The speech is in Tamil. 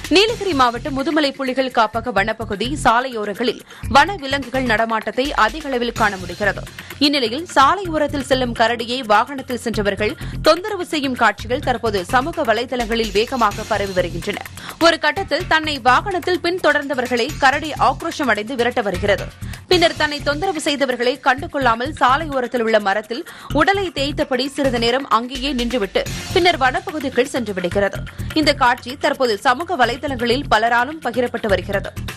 நீலகிரி மாவட்டம் முதுமலை புலிகள் காப்பக வனப்பகுதி சாலையோரங்களில் வன விலங்குகள் நடமாட்டத்தை அதிக அளவில் காண முடிகிறது இந்நிலையில் சாலையோரத்தில் செல்லும் கரடியை வாகனத்தில் சென்றவர்கள் தொந்தரவு செய்யும் காட்சிகள் தற்போது சமூக வலைதளங்களில் வேகமாக பரவி வருகின்றன ஒரு கட்டத்தில் தன்னை வாகனத்தில் பின்தொடர்ந்தவர்களை கரடி ஆக்ரோஷம் அடைந்து விரட்ட வருகிறது பின்னர் தன்னை தொந்தரவு செய்தவர்களை கண்டுகொள்ளாமல் சாலையோரத்தில் உள்ள மரத்தில் உடலை தேய்த்தபடி சிறிது நேரம் அங்கேயே நின்றுவிட்டு பின்னர் வனப்பகுதிக்குள் சென்று விடுகிறது இந்த காட்சி தற்போது சமூக வலைதளங்களில் பலராலும் பகிரப்பட்டு வருகிறது